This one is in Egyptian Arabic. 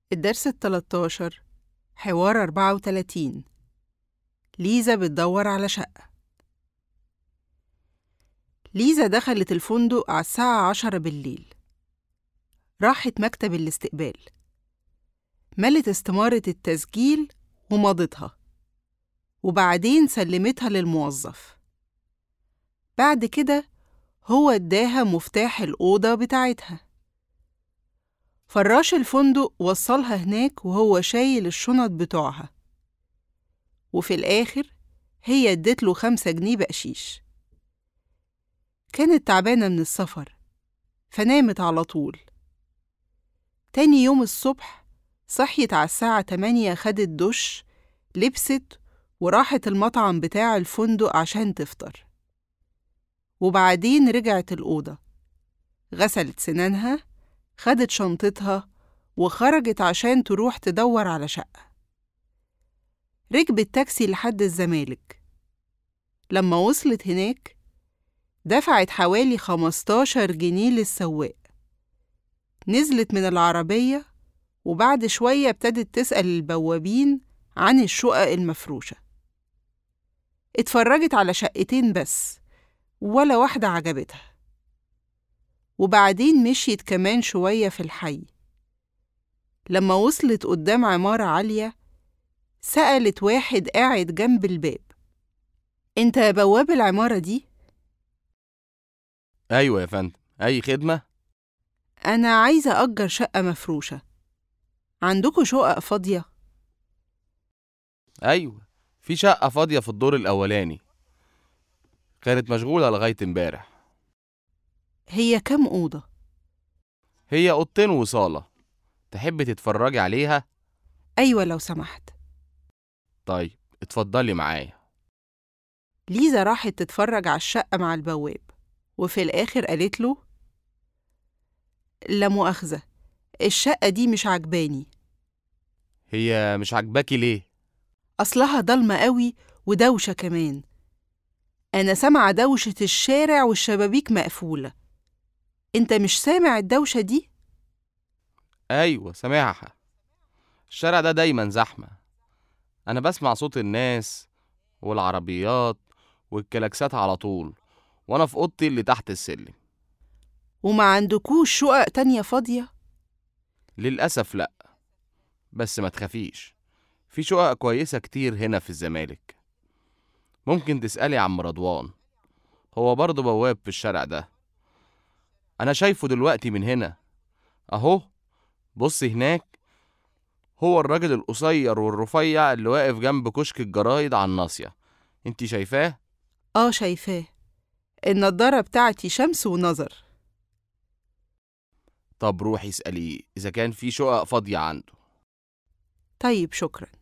الدرس التلاتاشر حوار أربعة وتلاتين ليزا بتدور على شقة ليزا دخلت الفندق على الساعة عشرة بالليل راحت مكتب الاستقبال ملت استمارة التسجيل ومضتها وبعدين سلمتها للموظف بعد كده هو اداها مفتاح الأوضة بتاعتها فراش الفندق وصلها هناك وهو شايل الشنط بتوعها وفي الآخر هي اديتله خمسة جنيه بقشيش كانت تعبانة من السفر فنامت على طول تاني يوم الصبح صحيت على الساعة تمانية خدت دش لبست وراحت المطعم بتاع الفندق عشان تفطر وبعدين رجعت الأوضة غسلت سنانها خدت شنطتها وخرجت عشان تروح تدور على شقة ركبت تاكسي لحد الزمالك لما وصلت هناك دفعت حوالي 15 جنيه للسواق نزلت من العربية وبعد شوية ابتدت تسأل البوابين عن الشقق المفروشة اتفرجت على شقتين بس ولا واحدة عجبتها وبعدين مشيت كمان شوية في الحي لما وصلت قدام عمارة عالية سألت واحد قاعد جنب الباب انت بواب العمارة دي؟ أيوة يا فندم أي خدمة؟ أنا عايزة أجر شقة مفروشة عندكوا شقق فاضية؟ أيوة في شقة فاضية في الدور الأولاني كانت مشغولة لغاية امبارح هي كام أوضة؟ هي أوضتين وصالة تحب تتفرجي عليها؟ أيوة لو سمحت طيب اتفضلي معايا ليزا راحت تتفرج على الشقة مع البواب وفي الآخر قالت له لا مؤاخذة الشقة دي مش عجباني هي مش عاجباكي ليه؟ أصلها ضلمة قوي ودوشة كمان أنا سامعة دوشة الشارع والشبابيك مقفولة أنت مش سامع الدوشة دي؟ أيوة سامعها الشارع ده دايما زحمة أنا بسمع صوت الناس والعربيات والكلاكسات على طول وأنا في أوضتي اللي تحت السلم وما عندكوش شقق تانية فاضية؟ للأسف لأ بس ما تخافيش في شقق كويسة كتير هنا في الزمالك ممكن تسألي عم رضوان هو برضه بواب في الشارع ده أنا شايفه دلوقتي من هنا أهو بص هناك هو الراجل القصير والرفيع اللي واقف جنب كشك الجرايد على الناصية انتي شايفاه؟ آه شايفاه النضارة بتاعتي شمس ونظر طب روحي اسأليه إذا كان في شقق فاضية عنده طيب شكرا